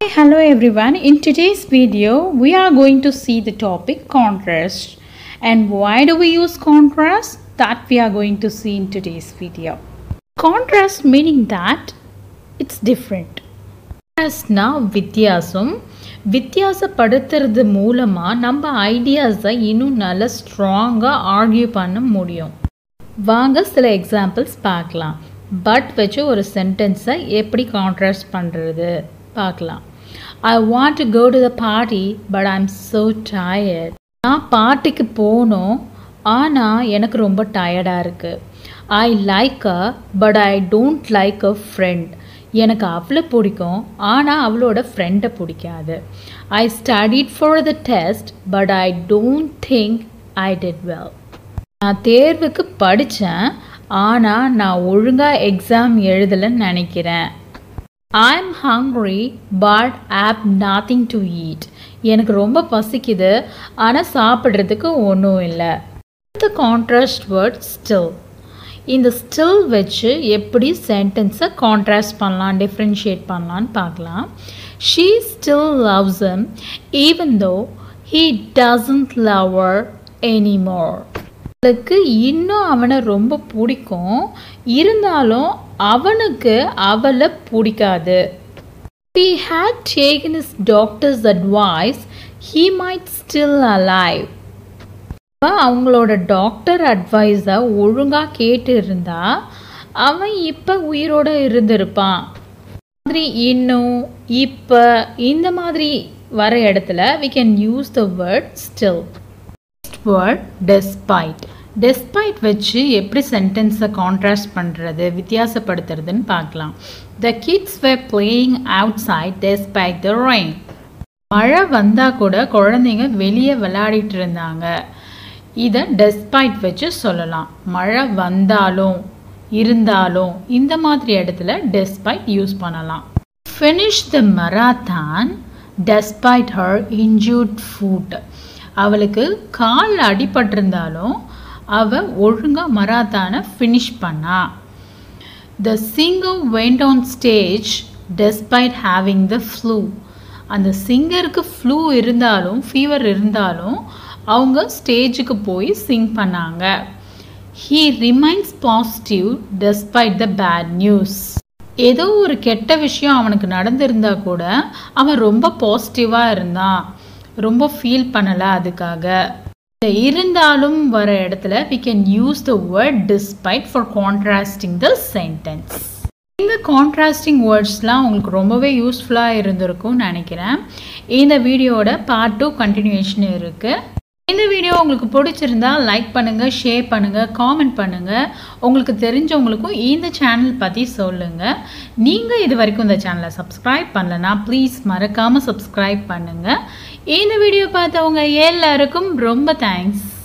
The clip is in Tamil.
hello everyone. In today's video, we are going to see the topic contrast. And why do we use contrast? That we are going to see in today's video. Contrast meaning that it's different. கான்ட்ராஸ்ட்னா வித்தியாசம் வித்தியாசப்படுத்துறது மூலமாக நம்ம ஐடியாஸை இன்னும் நல்லா ஸ்ட்ராங்காக ஆர்கியூ பண்ண முடியும் வாங்க சில எக்ஸாம்பிள்ஸ் பார்க்கலாம் பட் வச்சு ஒரு சென்டென்ஸை எப்படி கான்ட்ராஸ்ட் பண்ணுறது பார்க்கலாம் I want to go to the party but I am so tired நான் பார்ட்டிக்கு போகணும் ஆனால் எனக்கு ரொம்ப டயர்டாக இருக்குது I like a but I don't like a friend எனக்கு அவளை பிடிக்கும் ஆனால் அவளோட ஃப்ரெண்டை பிடிக்காது I studied for the test but I don't think I did well நான் தேர்வுக்கு படித்தேன் ஆனால் நான் ஒழுங்காக எக்ஸாம் எழுதலைன்னு நினைக்கிறேன் I am hungry but have nothing to eat எனக்கு ரொம்ப பசிக்குது ஆனால் சாப்பிட்றதுக்கு ஒன்றும் இல்லை த கான்ட்ராஸ்ட் வேர்ட் ஸ்டில் இந்த ஸ்டில் வச்சு எப்படி சென்டென்ஸை கான்ட்ராஸ்ட் பண்ணலாம் டிஃப்ரென்ஷியேட் பண்ணலான்னு பார்க்கலாம் she still loves him even though he doesn't love her anymore அவளுக்கு இன்னும் அவனை ரொம்ப பிடிக்கும் இருந்தாலும் அவனுக்கு அவளை பிடிக்காது he had taken his doctor's advice he might still alive அவங்களோட டாக்டர் அட்வைஸை ஒழுங்காக கேட்டு இருந்தா அவன் இப்போ உயிரோட இருந்திருப்பான் மாதிரி இன்னும் இப்போ இந்த மாதிரி வர இடத்துல we can use the word still word despite despite வச்சு எப்படி சென்டென்ஸை கான்ட்ராஸ்ட் பண்ணுறது வித்தியாசப்படுத்துறதுன்னு பார்க்கலாம் the kids were playing outside despite the rain மழை வந்தால் கூட குழந்தைங்க வெளியே விளையாடிட்டு இருந்தாங்க இதை டெஸ்பைட் வச்சு சொல்லலாம் மழை வந்தாலும் இருந்தாலும் இந்த மாதிரி இடத்துல டெஸ்பைட் யூஸ் பண்ணலாம் finish the marathon despite her injured foot அவளுக்கு கால் அடிபட்டிருந்தாலும் அவள் ஒழுங்காக மராத்தானை ஃபினிஷ் பண்ணா the singer went on stage despite having the flu அந்த சிங்கருக்கு ஃப்ளூ இருந்தாலும் ஃபீவர் இருந்தாலும் அவங்க ஸ்டேஜுக்கு போய் சிங் பண்ணாங்க he remains positive despite the bad news ஏதோ ஒரு கெட்ட விஷயம் அவனுக்கு நடந்திருந்தா கூட அவன் ரொம்ப பாசிட்டிவாக இருந்தான் ரொம்ப ஃபீல் பண்ணலை அதுக்காக இருந்தாலும் வர இடத்துல we can use the word despite for contrasting the sentence இந்த கான்ட்ராஸ்டிங் வேர்ட்ஸ்லாம் உங்களுக்கு ரொம்பவே யூஸ்ஃபுல்லாக இருந்திருக்கும்னு நினைக்கிறேன் இந்த வீடியோட பார்ட் டூ கண்டினியூஷன் இருக்குது இந்த வீடியோ உங்களுக்கு பிடிச்சிருந்தா லைக் பண்ணுங்கள் ஷேர் பண்ணுங்கள் காமெண்ட் பண்ணுங்கள் உங்களுக்கு தெரிஞ்சவங்களுக்கும் இந்த சேனல் பற்றி சொல்லுங்கள் நீங்கள் இது வரைக்கும் இந்த சேனலை சப்ஸ்கிரைப் பண்ணலன்னா ப்ளீஸ் மறக்காமல் சப்ஸ்கிரைப் பண்ணுங்கள் இந்த வீடியோ பார்த்தவங்க எல்லாருக்கும் ரொம்ப தேங்க்ஸ்